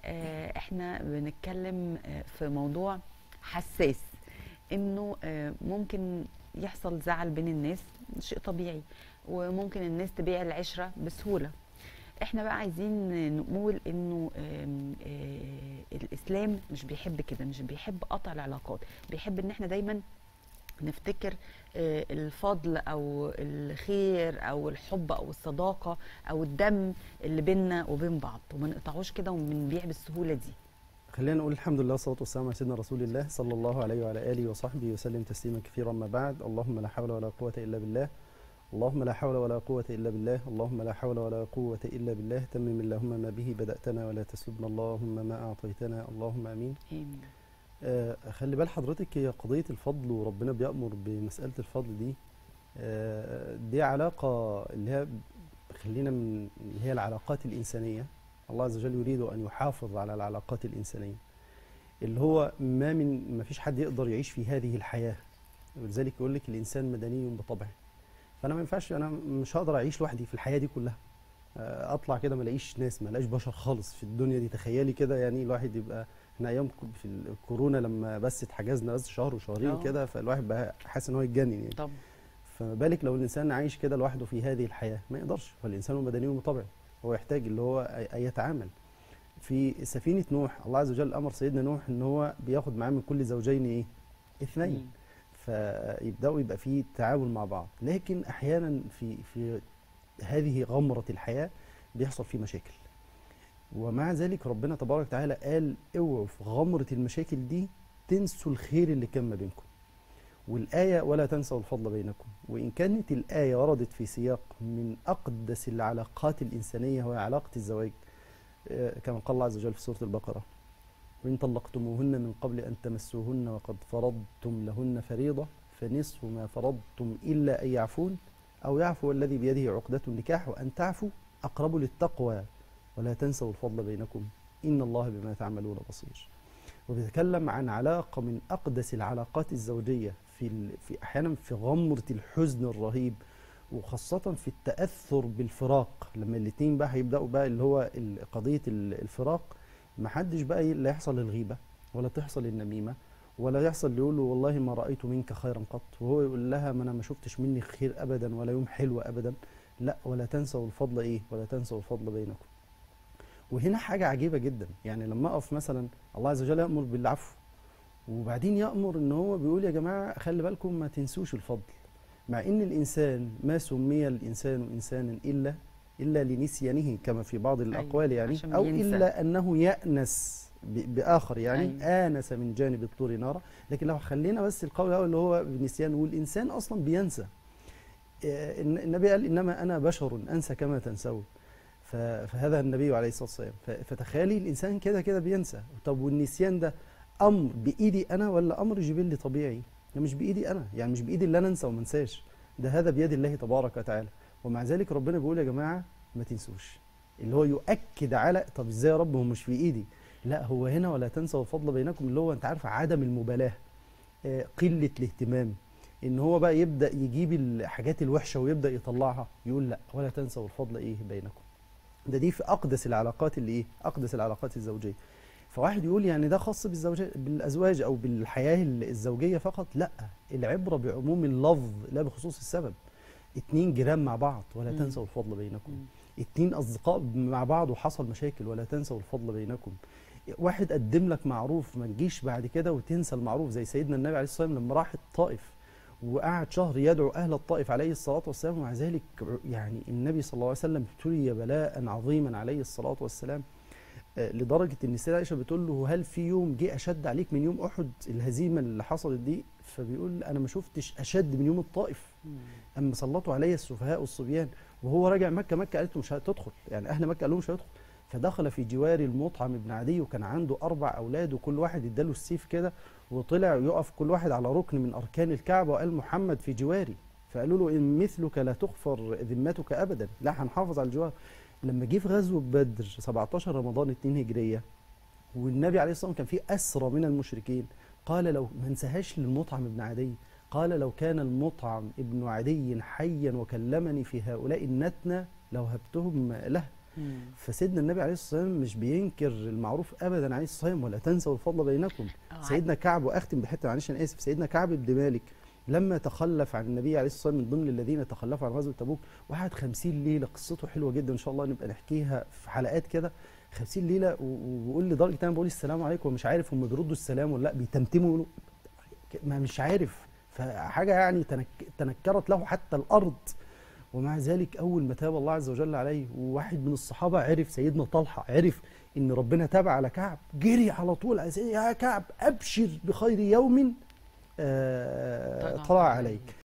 آه، احنا بنتكلم آه، في موضوع حساس انه آه، ممكن يحصل زعل بين الناس شيء طبيعي وممكن الناس تبيع العشره بسهوله احنا بقى عايزين نقول انه آم، آه، الاسلام مش بيحب كده مش بيحب قطع العلاقات بيحب ان احنا دايما نفتكر آه، الفضل او الخير او الحب او الصداقه او الدم اللي بيننا وبين بعض وما نقطعوش كده وبنبيع بالسهوله دي خلينا نقول الحمد لله والصلاة والسلام على سيدنا رسول الله صلى الله عليه وعلى آله وصحبه وسلم تسليما كثيرا ما بعد اللهم لا حول ولا قوة إلا بالله اللهم لا حول ولا قوة إلا بالله اللهم لا حول ولا قوة إلا بالله تمم اللهم ما به بدأتنا ولا تسلبنا اللهم ما أعطيتنا اللهم آمين آمين. آه خلي بال حضرتك هي قضية الفضل وربنا بيأمر بمسألة الفضل دي آه دي علاقة اللي هي خلينا من اللي هي العلاقات الإنسانية الله عز وجل يريد أن يحافظ على العلاقات الإنسانية اللي هو ما من ما فيش حد يقدر يعيش في هذه الحياة ولذلك يقول لك الإنسان مدني بطبعه فأنا ما ينفعش أنا مش هقدر أعيش لوحدي في الحياة دي كلها آه، أطلع كده ما الاقيش ناس ما الاقيش بشر خالص في الدنيا دي تخيلي كده يعني الواحد يبقى احنا أيام ك- في الكورونا لما بس اتحجزنا بس شهر وشهرين آه. كده فالواحد بقى حاسس إن هو يتجنن يعني طب فما بالك لو الانسان عايش كده لوحده في هذه الحياه ما يقدرش فالانسان مدني بطبعه هو يحتاج اللي هو أي- أن يتعامل في سفينه نوح الله عز وجل امر سيدنا نوح ان هو بياخد معاه من كل زوجين ايه اثنين مم. فيبداوا يبقى في تعاون مع بعض لكن احيانا في في هذه غمره الحياه بيحصل فيه مشاكل ومع ذلك ربنا تبارك وتعالى قال اوعوا في غمره المشاكل دي تنسوا الخير اللي كان ما بينكم والآية ولا تنسوا الفضل بينكم وإن كانت الآية وردت في سياق من أقدس العلاقات الإنسانية وهي علاقة الزواج آه، كما قال الله عز وجل في سورة البقرة وإن طلقتموهن من قبل أن تمسوهن وقد فرضتم لهن فريضة فنصف ما فرضتم إلا أن يعفون أو يعفو الذي بيده عقدة النكاح وأن تعفوا أقرب للتقوى ولا تنسوا الفضل بينكم إن الله بما تعملون بصير وبيتكلم عن علاقة من أقدس العلاقات الزوجية في, ال... في أحيانا في غمرة الحزن الرهيب وخاصة في التأثر بالفراق لما الاتنين بقى هيبدأوا بقى اللي هو ال- قضية ال- الفراق محدش بقى ي- لا يحصل الغيبة ولا تحصل النميمة ولا يحصل اللي يقول له والله ما رأيت منك خيرا قط وهو يقول لها ما أنا ما شفتش مني خير أبدا ولا يوم حلو أبدا لا ولا تنسوا الفضل إيه ولا تنسوا الفضل بينكم وهنا حاجة عجيبة جدا يعني لما أقف مثلا الله عز وجل يأمر بالعفو وبعدين يأمر ان هو بيقول يا جماعة خلي بالكم ما تنسوش الفضل مع ان الانسان ما سمي الانسان انسانا الا الا لنسيانه كما في بعض الاقوال يعني عشان او بينسى. الا انه يأنس ب- باخر يعني أيوة. آنس من جانب الطور نارا لكن لو خلينا بس القول الاول اللي هو بالنسيان والانسان اصلا بينسى آه، الن- النبي قال انما انا بشر انسى كما تنسون ف- فهذا النبي عليه الصلاه والسلام ف- فتخيلي الانسان كده كده بينسى طب والنسيان ده امر بايدي انا ولا امر جبلي طبيعي ده مش بايدي انا يعني مش بايدي اللي انا انسى وما انساش ده هذا بيد الله تبارك وتعالى ومع ذلك ربنا بيقول يا جماعه ما تنسوش اللي هو يؤكد على طب ازاي يا رب هو مش في ايدي لا هو هنا ولا تنسوا الفضل بينكم اللي هو انت عارف عدم المبالاه آه، قله الاهتمام ان هو بقى يبدا يجيب الحاجات الوحشه ويبدا يطلعها يقول لا ولا تنسوا الفضل ايه بينكم ده دي في اقدس العلاقات اللي ايه اقدس العلاقات الزوجيه فواحد يقول يعني ده خاص بالزوجية بالازواج او بالحياه الزوجيه فقط لا العبره بعموم اللفظ لا بخصوص السبب اتنين جيران مع بعض ولا مم. تنسوا الفضل بينكم مم. اتنين اصدقاء مع بعض وحصل مشاكل ولا تنسوا الفضل بينكم واحد قدم لك معروف ما تجيش بعد كده وتنسى المعروف زي سيدنا النبي عليه الصلاه والسلام لما راح الطائف وقعد شهر يدعو اهل الطائف عليه الصلاه والسلام ومع ذلك يعني النبي صلى الله عليه وسلم ابتلي بلاء عظيما عليه الصلاه والسلام آه، لدرجه ان السيده عائشه بتقول له هل في يوم جه اشد عليك من يوم احد الهزيمه اللي حصلت دي فبيقول انا ما شفتش اشد من يوم الطائف مم. اما سلطوا علي السفهاء والصبيان وهو راجع مكه مكه قالت له مش هتدخل يعني اهل مكه قالوا له مش هتدخل فدخل في جوار المطعم ابن عدي وكان عنده اربع اولاد وكل واحد اداله السيف كده وطلع يقف كل واحد على ركن من اركان الكعبه وقال محمد في جواري فقالوا له ان مثلك لا تغفر ذمتك ابدا لا هنحافظ على الجوار لما جه في غزوه بدر 17 رمضان 2 هجريه والنبي عليه الصلاه والسلام كان فيه اسرى من المشركين قال لو ما انساهاش للمطعم ابن عدي قال لو كان المطعم ابن عدي حيا وكلمني في هؤلاء النتنة لوهبتهم له مم. فسيدنا النبي عليه الصلاه والسلام مش بينكر المعروف ابدا عليه الصلاه والسلام ولا تنسوا الفضل بينكم آه، سيدنا كعب واختم بحته معلش انا اسف سيدنا كعب بن مالك لما تخلف عن النبي عليه الصلاه والسلام من ضمن الذين تخلفوا عن غزوه تبوك وقعد 50 ليله قصته حلوه جدا ان شاء الله نبقى نحكيها في حلقات كده 50 ليله و- وبيقول لدرجه انا بقول السلام عليكم ومش عارف هم بيردوا السلام ولا لا بيتمتموا يقولوا ما مش عارف فحاجه يعني تنك تنكرت له حتى الارض ومع ذلك اول ما تاب الله عز وجل عليه وواحد من الصحابه عرف سيدنا طلحه عرف ان ربنا تاب على كعب جري على طول على سيدنا يا كعب ابشر بخير يوم آه، طلع طلع عليك. عليك